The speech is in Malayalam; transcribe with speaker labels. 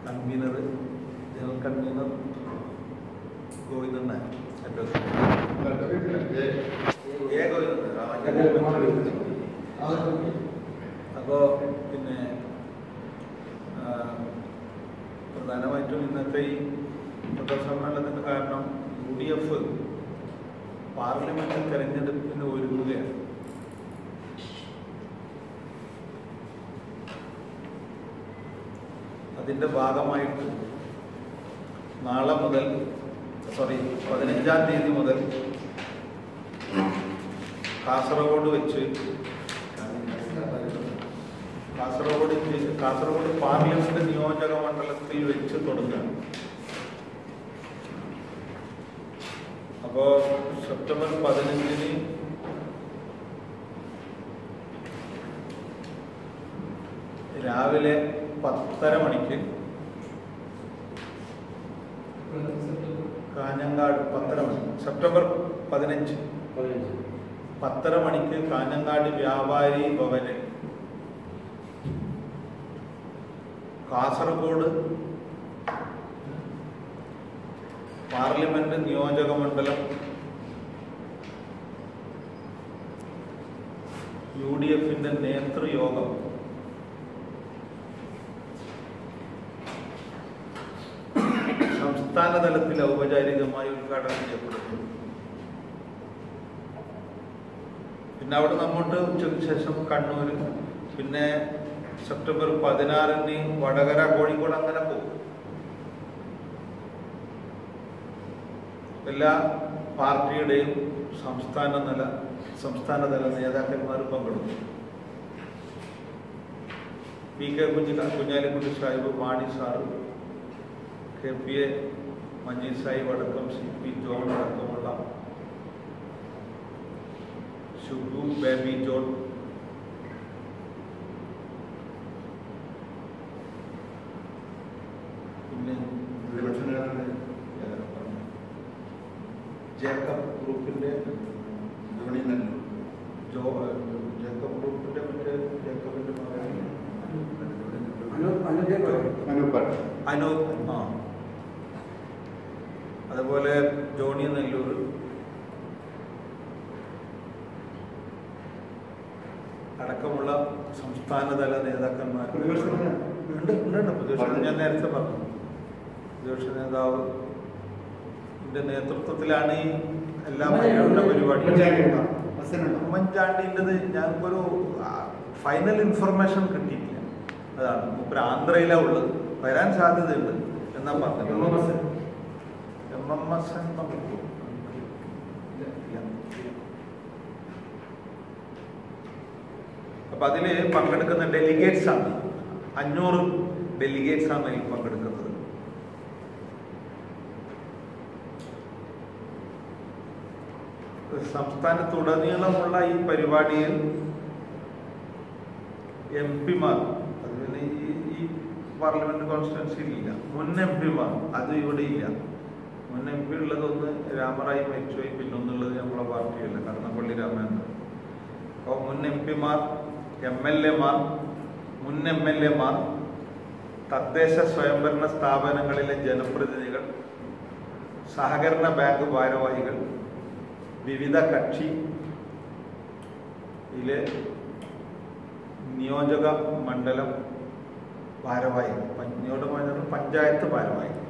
Speaker 1: Convener general convener Govindan Nair advocate A Govindan Nair അപ്പോൾ പിന്നെ ആ, പ്രധാനമായിട്ടും ഇന്നത്തെ ഈ പൊതുസമ്മേളനത്തിന് കാരണം യു ഡി എഫ് പാർലമെന്റ് തെരഞ്ഞെടുപ്പിന് ഒരുങ്ങുകയാണ് അതിൻ്റെ ഭാഗമായിട്ട് നാളെ മുതൽ സോറി പതിനഞ്ചാം തീയതി മുതൽ കാസർഗോഡ് വെച്ച് കാസർഗോഡ് ജി- കാസർഗോഡ് പാർലമെന്റ് നിയോജക മണ്ഡലത്തിൽ വെച്ച് തുടങ്ങുകയാണ് അപ്പോൾ സെപ്റ്റംബർ പതിനഞ്ചിന് രാവിലെ പത്തര മണിക്ക് കാഞ്ഞങ്ങാട് പത്തര മണി സെപ്റ്റംബർ പതിനഞ്ച് പത്തര മണിക്ക് കാഞ്ഞങ്ങാട് വ്യാപാരി ഭവനിൽ കാസർഗോഡ് പാർലമെന്റ് നിയോജക മണ്ഡലം യു ഡി എഫിന്റെ നേതൃയോഗം സംസ്ഥാന തലത്തിൽ ഔപചാരികമായി ഉദ്ഘാടനം ചെയ്യപ്പെടുന്നു പിന്നെ അവിടെ നമ്മോട്ട് ഉച്ചയ്ക്ക് ശേഷം കണ്ണൂർ പിന്നെ സെപ്റ്റംബർ പതിനാറിന് വടകര കോഴിക്കോട് അങ്ങനെ പോകും എല്ലാ പാർട്ടിയുടെയും സംസ്ഥാന നില സംസ്ഥാനതല നേതാക്കന്മാർ പങ്കെടുക്കും P K Kunhi Kunhalikutty Sahib Mani sir K P A Majeed Sahib അടക്കം സി പി ജോൺ അടക്കമുള്ള ഷുബു ബേബി ജോൺ പിന്നെ ജേക്കബ് ഗ്രൂപ്പിന്റെ ജോ ജേക്കബ് ഗ്രൂപ്പിന്റെ മറ്റേ ജേക്കബിന്റെ മകൻ അനൂപ് ആ അതുപോലെ ജോണി നെല്ലൂർ അടക്കമുള്ള സംസ്ഥാനതല നേതാക്കന്മാർ
Speaker 2: പ്രതിപക്ഷ നേതാവ്?
Speaker 1: ഉണ്ട് ഉണ്ട് ഉണ്ട്. പ്രതിപക്ഷ ഞാൻ നേരത്തെ പറഞ്ഞു പ്രതിപക്ഷ നേതാവ് ന്റെ നേതൃത്വത്തിലാണ് ഈ എല്ലാ മലയാള പരിപാടികളും ഉമ്മൻചാണ്ടിൻ്റെത് ഞങ്ങൾക്കൊരു ഫൈനൽ ഇൻഫർമേഷൻ കിട്ടിയിട്ടില്ല അതാണ് മൂപ്പര് ആന്ധ്രയിലാണ് ഉള്ളത് വരാൻ സാധ്യതയുണ്ട് എന്നാ പറഞ്ഞത് എം എം എസ് എന്ന് നമുക്ക് ഇല്ല. അപ്പൊ അതില് പങ്കെടുക്കുന്ന ഡെലിഗേറ്റ്സ് ആണ് അഞ്ഞൂറ് ഡെലിഗേറ്റ്സ് ആണ് ഇതിൽ പങ്കെടുക്കുന്നത് സംസ്ഥാനത്തുടനീളമുള്ള ഈ പരിപാടിയിൽ എം പിമാർ അത് പിന്നെ ഈ ഈ പാർലമെന്റ് കോൺസ്റ്റിറ്റ്യൻസിയിൽ ഇല്ല മുൻ എം പിമാർ അത് ഇവിടെ ഇല്ല മുൻ എം പി ഉള്ളതൊന്ന് രാമറായി മരിച്ചുപോയി പിന്നൊന്നുള്ളത് നമ്മളെ പാർട്ടിയല്ല കടന്നപ്പള്ളി രാമേന്ദ്രൻ അപ്പോൾ മുൻ എം പിമാർ എം എൽ എമാർ മുൻ എം എൽ എമാർ തദ്ദേശ സ്വയംഭരണ സ്ഥാപനങ്ങളിലെ ജനപ്രതിനിധികൾ സഹകരണ ബാങ്ക് ഭാരവാഹികൾ വിവിധ കക്ഷി ഇതിലെ നിയോജക മണ്ഡലം ഭാരവാഹികൾ പ- നിയോജക മണ്ഡലം പഞ്ചായത്ത് ഭാരവാഹികൾ